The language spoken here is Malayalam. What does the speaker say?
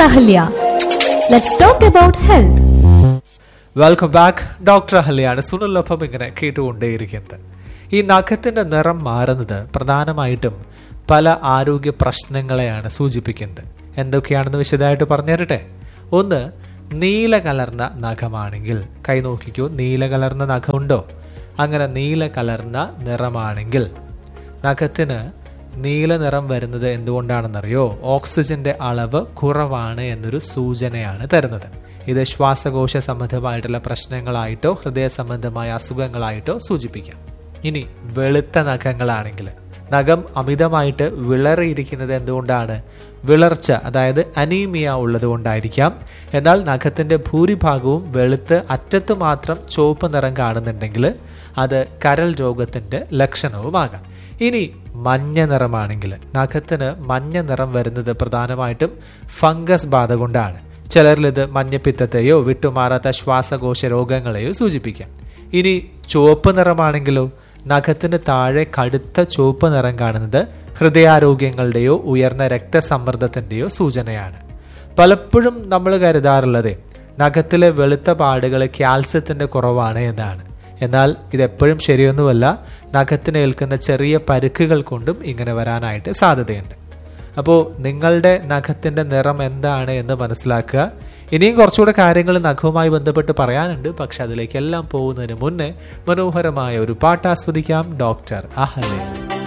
Ahalya. Let's talk about health. Welcome back doctor അഹല്യാണ് സുനിലൊപ്പം ഇങ്ങനെ കേട്ടുകൊണ്ടേയിരിക്കുന്നത് ഈ നഖത്തിന്റെ നിറം മാറുന്നത് പ്രധാനമായിട്ടും പല ആരോഗ്യ പ്രശ്നങ്ങളെയാണ് സൂചിപ്പിക്കുന്നത് എന്തൊക്കെയാണെന്ന് വിശദമായിട്ട് പറഞ്ഞു തരട്ടെ ഒന്ന് നീല കലർന്ന നഖമാണെങ്കിൽ കൈ നോക്കിക്കോ നീല കലർന്ന നഖമുണ്ടോ അങ്ങനെ നീല കലർന്ന നിറമാണെങ്കിൽ നഖത്തിന് നീല നിറം വരുന്നത് എന്തുകൊണ്ടാണെന്നറിയോ ഓക്സിജന്റെ അളവ് കുറവാണ് എന്നൊരു സൂചനയാണ് തരുന്നത് ഇത് ശ്വാസകോശ സംബന്ധമായിട്ടുള്ള പ്രശ്നങ്ങളായിട്ടോ ഹൃദയ സംബന്ധമായ അസുഖങ്ങളായിട്ടോ സൂചിപ്പിക്കാം ഇനി വെളുത്ത നഖങ്ങളാണെങ്കിൽ നഖം അമിതമായിട്ട് വിളറിയിരിക്കുന്നത് എന്തുകൊണ്ടാണ് വിളർച്ച അതായത് അനീമിയ ഉള്ളത് കൊണ്ടായിരിക്കാം എന്നാൽ നഖത്തിന്റെ ഭൂരിഭാഗവും വെളുത്ത് അറ്റത്ത് മാത്രം ചുവപ്പ് നിറം കാണുന്നുണ്ടെങ്കിൽ അത് കരൾ രോഗത്തിന്റെ ലക്ഷണവുമാകാം ഇനി മഞ്ഞ നിറമാണെങ്കിൽ നഖത്തിന് മഞ്ഞ നിറം വരുന്നത് പ്രധാനമായിട്ടും ഫംഗസ് ബാധ കൊണ്ടാണ് ചിലരിൽ ഇത് മഞ്ഞപ്പിത്തത്തെയോ വിട്ടുമാറാത്ത ശ്വാസകോശ രോഗങ്ങളെയോ സൂചിപ്പിക്കാം ഇനി ചുവപ്പ് നിറമാണെങ്കിലോ നഖത്തിന് താഴെ കടുത്ത ചുവപ്പ് നിറം കാണുന്നത് ഹൃദയാരോഗ്യങ്ങളുടെയോ ഉയർന്ന രക്തസമ്മർദ്ദത്തിന്റെയോ സൂചനയാണ് പലപ്പോഴും നമ്മൾ കരുതാറുള്ളത് നഖത്തിലെ വെളുത്ത പാടുകൾ കാൽസ്യത്തിന്റെ കുറവാണ് എന്നാണ് എന്നാൽ ഇതെപ്പോഴും ശരിയൊന്നുമല്ല നഖത്തിന് ഏൽക്കുന്ന ചെറിയ പരുക്കുകൾ കൊണ്ടും ഇങ്ങനെ വരാനായിട്ട് സാധ്യതയുണ്ട് അപ്പോൾ നിങ്ങളുടെ നഖത്തിന്റെ നിറം എന്താണ് എന്ന് മനസ്സിലാക്കുക ഇനിയും കുറച്ചുകൂടെ കാര്യങ്ങൾ നഖവുമായി ബന്ധപ്പെട്ട് പറയാനുണ്ട് പക്ഷെ അതിലേക്കെല്ലാം പോകുന്നതിന് മുന്നേ മനോഹരമായ ഒരു പാട്ട് ആസ്വദിക്കാം ഡോക്ടർ അഹലെ